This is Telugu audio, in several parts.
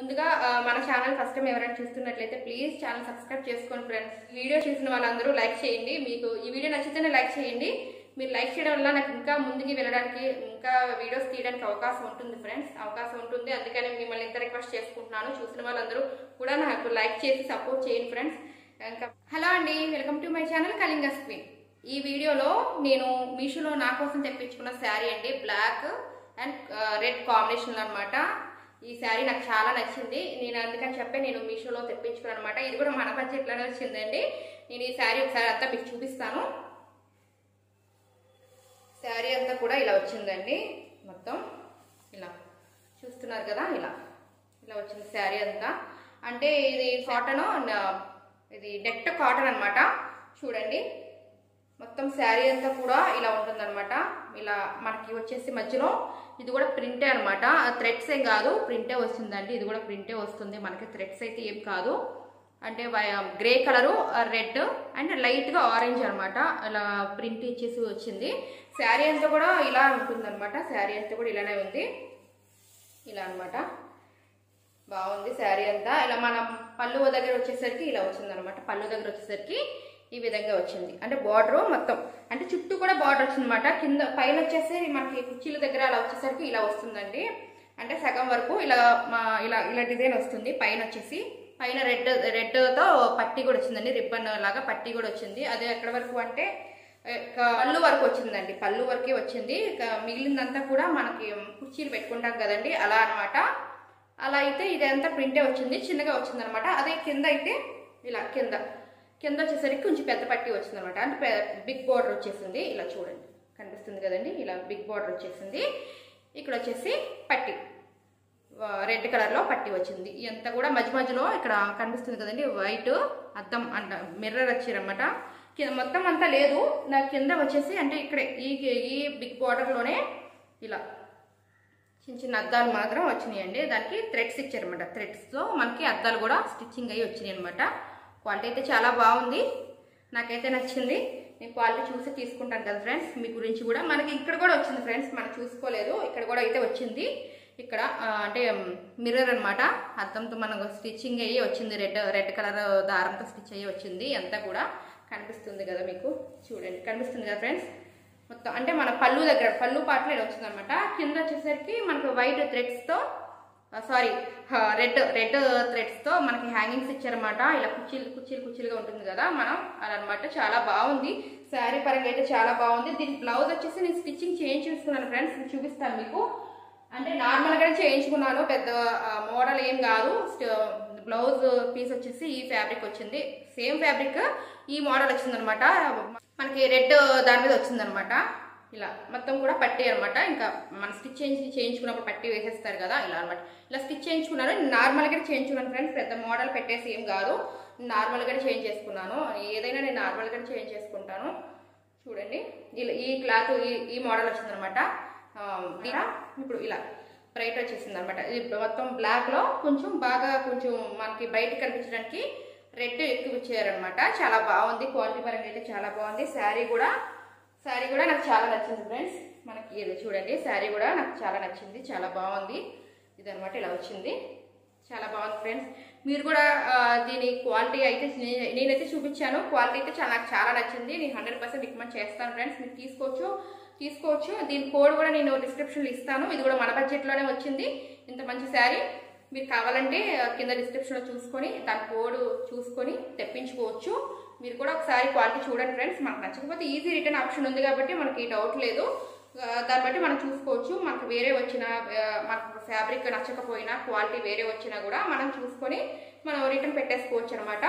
ముందుగా ఆ, మన ఛానల్ ఫస్ట్ టైం ఎవరైనా చూస్తున్నట్లయితే ప్లీజ్ ఛానల్ సబ్స్క్రైబ్ చేసుకోండి ఫ్రెండ్స్ వీడియో చూసిన వాళ్ళందరూ లైక్ చేయండి మీకు ఈ వీడియో నచ్చితేనే లైక్ చేయండి మీరు లైక్ చేయడం వల్ల నాకు ఇంకా ముందుకి వెళ్ళడానికి ఇంకా వీడియోస్ తీయడానికి అవకాశం ఉంటుంది ఫ్రెండ్స్ అవకాశం ఉంటుంది అందుకని మిమ్మల్ని ఇంత రిక్వెస్ట్ చేసుకుంటున్నాను చూసిన వాళ్ళందరూ కూడా నాకు లైక్ చేసి సపోర్ట్ చేయండి ఫ్రెండ్స్ ఇంకా హలో అండి welcome to my channel Kalinga screen ఈ వీడియోలో నేను మీషోలో నా కోసం తెప్పించుకున్న శారీ అండి బ్లాక్ అండ్ రెడ్ కాంబినేషన్ అన్నమాట ఈ శారీ నాకు చాలా నచ్చింది నేను అందుకని చెప్పి నేను మీషోలో తెప్పించుకున్నాను అనమాట ఇది కూడా మన బడ్జెట్లోనే వచ్చిందండి నేను ఈ శారీ ఒకసారి అంతా మీకు చూపిస్తాను శారీ అంతా కూడా ఇలా వచ్చిందండి మొత్తం ఇలా చూస్తున్నారు కదా ఇలా ఇలా వచ్చింది శారీ అంతా అంటే ఇది కాటన్ ఇది నెట్ కాటన్ అన్నమాట చూడండి మొత్తం శారీ అంతా కూడా ఇలా ఉంటుందన్నమాట ఇలా మనకి వచ్చేసి మధ్యలో ఇది కూడా ప్రింటే అనమాట థ్రెడ్స్ ఏం కాదు ప్రింటే వస్తుందండి ఇది కూడా ప్రింటే వస్తుంది మనకి థ్రెడ్స్ అయితే ఏం కాదు అంటే గ్రే కలరు రెడ్ అండ్ లైట్గా ఆరెంజ్ అనమాట ఇలా ప్రింట్ ఇచ్చేసి వచ్చింది శారీ అంతా కూడా ఇలా ఉంటుందన్నమాట శారీ అంతా కూడా ఇలానే ఉంది ఇలా అన్నమాట బాగుంది శారీ అంతా ఇలా మనం పళ్ళు దగ్గర వచ్చేసరికి ఇలా వచ్చిందనమాట పళ్ళు దగ్గర వచ్చేసరికి ఈ విధంగా వచ్చింది అంటే బార్డర్ మొత్తం అంటే చుట్టూ కూడా బార్డర్ వచ్చిందన్నమాట కింద పైన వచ్చేసి మనకి కుర్చీల దగ్గర అలా వచ్చేసరికి ఇలా వస్తుందండి అంటే సగం వరకు ఇలా మా ఇలా ఇలా డిజైన్ వస్తుంది పైన వచ్చేసి పైన రెడ్ రెడ్తో పట్టి కూడా వచ్చిందండి రిబ్బన్ లాగా పట్టి కూడా వచ్చింది అదే ఎక్కడ వరకు అంటే ఇక పళ్ళు వరకు వచ్చిందండి పళ్ళు వరకే వచ్చింది ఇక మిగిలిందంతా కూడా మనకి కుర్చీలు పెట్టుకుంటాం కదండి అలా అన్నమాట అలా అయితే ఇదంతా ప్రింటే వచ్చింది చిన్నగా వచ్చింది అనమాట అదే కింద అయితే ఇలా కింద కింద వచ్చేసరికి కొంచెం పెద్ద పట్టి వచ్చింది అనమాట అంటే పె- బిగ్ బార్డర్ వచ్చేసింది ఇలా చూడండి కనిపిస్తుంది కదండి ఇలా బిగ్ బార్డర్ వచ్చేసింది ఇక్కడ వచ్చేసి పట్టి వా- రెడ్ కలర్లో పట్టి వచ్చింది ఇదంతా కూడా మధ్య మధ్యలో ఇక్కడ కనిపిస్తుంది కదండి వైట్ అద్దం అంట మిర్రర్ వచ్చారన్నమాట కింద మొత్తం అంతా లేదు నా కింద వచ్చేసి అంటే ఇక్కడ ఈ ఈ బిగ్ బార్డర్లోనే ఇలా చిన్న చిన్న అద్దాలు మాత్రం వచ్చినాయండి దానికి థ్రెడ్స్ ఇచ్చారనమాట థ్రెడ్స్తో మనకి అద్దాలు కూడా స్టిచ్చింగ్ అయ్యి వచ్చినాయి అనమాట క్వాలిటీ అయితే చాలా బాగుంది నాకైతే నచ్చింది నేను క్వాలిటీ చూసి తీసుకుంటాను కదా ఫ్రెండ్స్ మీ గురించి కూడా మనకి ఇక్కడ కూడా వచ్చింది ఫ్రెండ్స్ మనం చూసుకోలేదు ఇక్కడ కూడా అయితే వచ్చింది ఇక్కడ ఆ, అంటే మిర్రర్ అనమాట అద్దంతో మనకు స్టిచ్చింగ్ అయ్యి వచ్చింది రెడ్ రెడ్ కలర్ దారంతో స్టిచ్ అయ్యి వచ్చింది అంతా కూడా కనిపిస్తుంది కదా మీకు చూడండి కనిపిస్తుంది కదా ఫ్రెండ్స్ మొత్తం అంటే మన పళ్ళు దగ్గర పళ్ళు పాటలో ఇలా వచ్చింది అనమాట కింద వచ్చేసరికి మనకు వైట్ థ్రెడ్స్తో సారీ రెడ్ రెడ్ థ్రెడ్స్తో మనకి హ్యాంగింగ్స్ ఇచ్చారన్నమాట ఇలా కుర్చీలు కుర్చీలు కుర్చీలుగా ఉంటుంది కదా మనం అలా అనమాట చాలా బాగుంది శారీ పరంగా అయితే చాలా బాగుంది దీని బ్లౌజ్ వచ్చేసి నేను స్టిచ్చింగ్ చేయించుకున్నాను ఫ్రెండ్స్ నేను చూపిస్తాను మీకు అంటే నార్మల్గా చేయించుకున్నాను పెద్ద మోడల్ ఏం కాదు బ్లౌజ్ పీస్ వచ్చేసి ఈ ఫ్యాబ్రిక్ వచ్చింది సేమ్ ఫ్యాబ్రిక్ ఈ మోడల్ వచ్చిందనమాట మనకి రెడ్ దాని మీద వచ్చిందనమాట ఇలా మొత్తం కూడా పట్టి అనమాట ఇంకా మన స్టిచ్ చేయించి చేయించుకున్నప్పుడు పట్టి వేసేస్తారు కదా ఇలా అనమాట ఇలా స్టిచ్ చేయించుకున్నాను నార్మల్గా చేయించుకున్నాను ఫ్రెండ్స్ పెద్ద మోడల్ పెట్టేసి ఏం కాదు నార్మల్గానే చేంజ్ చేసుకున్నాను ఏదైనా నేను నార్మల్గానే చేంజ్ చేసుకుంటాను చూడండి ఇలా ఈ క్లాత్ ఈ ఈ మోడల్ వచ్చిందనమాట ఆ, ఇలా ఇప్పుడు ఇలా బ్రైట్ వచ్చేసింది అనమాట ఇది మొత్తం బ్లాక్లో కొంచెం బాగా కొంచెం మనకి బయట కనిపించడానికి రెడ్ ఎక్కువ ఇచ్చారనమాట చాలా బాగుంది క్వాలిటీ పరంగా అయితే చాలా బాగుంది శారీ కూడా శారీ కూడా నాకు చాలా నచ్చింది ఫ్రెండ్స్ మనకి ఇది చూడండి శారీ కూడా నాకు చాలా నచ్చింది చాలా బాగుంది ఇదనమాట ఇలా వచ్చింది చాలా బాగుంది ఫ్రెండ్స్ మీరు కూడా ఆ, దీని క్వాలిటీ అయితే నే- నేనైతే చూపించాను క్వాలిటీ అయితే చాలా నాకు చాలా నచ్చింది నేను హండ్రెడ్ పర్సెంట్ రికమెండ్ చేస్తాను ఫ్రెండ్స్ మీరు తీసుకోవచ్చు తీసుకోవచ్చు దీని కోడ్ కూడా నేను డిస్క్రిప్షన్లో ఇస్తాను ఇది కూడా మన బడ్జెట్లోనే వచ్చింది ఇంత మంచి శారీ మీరు కావాలంటే ఆ, కింద డిస్క్రిప్షన్లో చూసుకొని దాని కోడ్ చూసుకొని తెప్పించుకోవచ్చు మీరు కూడా ఒకసారి క్వాలిటీ చూడండి ఫ్రెండ్స్ మనకు నచ్చకపోతే ఈజీ రిటర్న్ ఆప్షన్ ఉంది కాబట్టి మనకి డౌట్ లేదు ఆ, దాన్ని బట్టి మనం చూసుకోవచ్చు మనకు వేరే వచ్చిన ఆ, మనకు ఫ్యాబ్రిక్ నచ్చకపోయినా క్వాలిటీ వేరే వచ్చినా కూడా మనం చూసుకొని మనం రిటర్న్ పెట్టేసుకోవచ్చు అనమాట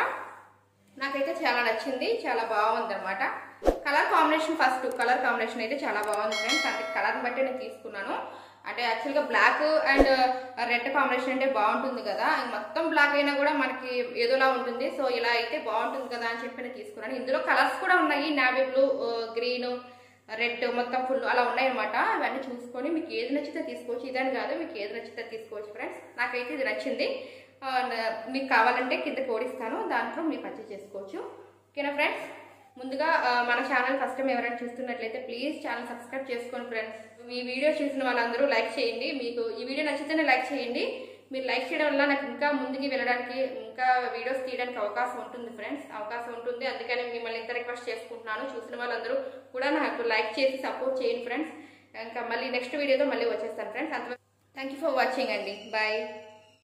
నాకైతే చాలా నచ్చింది చాలా బాగుంది అనమాట colour combination first colour combination అయితే చాలా బాగుంది ఫ్రెండ్స్ అంటే కలర్ని బట్టి నేను తీసుకున్నాను అంటే యాక్చువల్గా బ్లాక్ అండ్ రెడ్ కాంబినేషన్ అంటే బాగుంటుంది కదా ఇంక మొత్తం బ్లాక్ అయినా కూడా మనకి ఏదోలా ఉంటుంది సో ఇలా అయితే బాగుంటుంది కదా అని చెప్పి నేను తీసుకున్నాను ఇందులో కలర్స్ కూడా ఉన్నాయి నావీ బ్లూ గ్రీన్ రెడ్ మొత్తం ఫుల్ అలా ఉన్నాయన్నమాట ఇవన్నీ చూసుకొని మీకు ఏది నచ్చితే తీసుకోవచ్చు ఇదని కాదు మీకు ఏది నచ్చితే తీసుకోవచ్చు ఫ్రెండ్స్ నాకైతే ఇది నచ్చింది ఆ, న- మీకు కావాలంటే కింద కోడ్ ఇస్తాను దాంట్లో మీరు పర్చేస్ చేసుకోవచ్చు ఓకేనా ఫ్రెండ్స్ ముందుగా ఆ, మన ఛానల్ ఫస్ట్ టైం ఎవరైనా చూస్తున్నట్లయితే ప్లీజ్ ఛానల్ సబ్స్క్రైబ్ చేసుకోండి ఫ్రెండ్స్ ఈ వీడియో చూసిన వాళ్ళందరూ లైక్ చేయండి మీకు ఈ వీడియో నచ్చితేనే లైక్ చేయండి మీరు లైక్ చేయడం వల్ల నాకు ఇంకా ముందుకి వెళ్ళడానికి ఇంకా వీడియోస్ తీయడానికి అవకాశం ఉంటుంది ఫ్రెండ్స్ అవకాశం ఉంటుంది అందుకని మిమ్మల్ని ఇంత రిక్వెస్ట్ చేసుకుంటున్నాను చూసిన వాళ్ళందరూ కూడా నాకు లైక్ చేసి సపోర్ట్ చేయండి ఫ్రెండ్స్ ఇంకా మళ్ళీ నెక్స్ట్ వీడియోతో మళ్ళీ వచ్చేస్తాను ఫ్రెండ్స్ అంత థ్యాంక్ యూ ఫర్ వాచింగ్ అండి బాయ్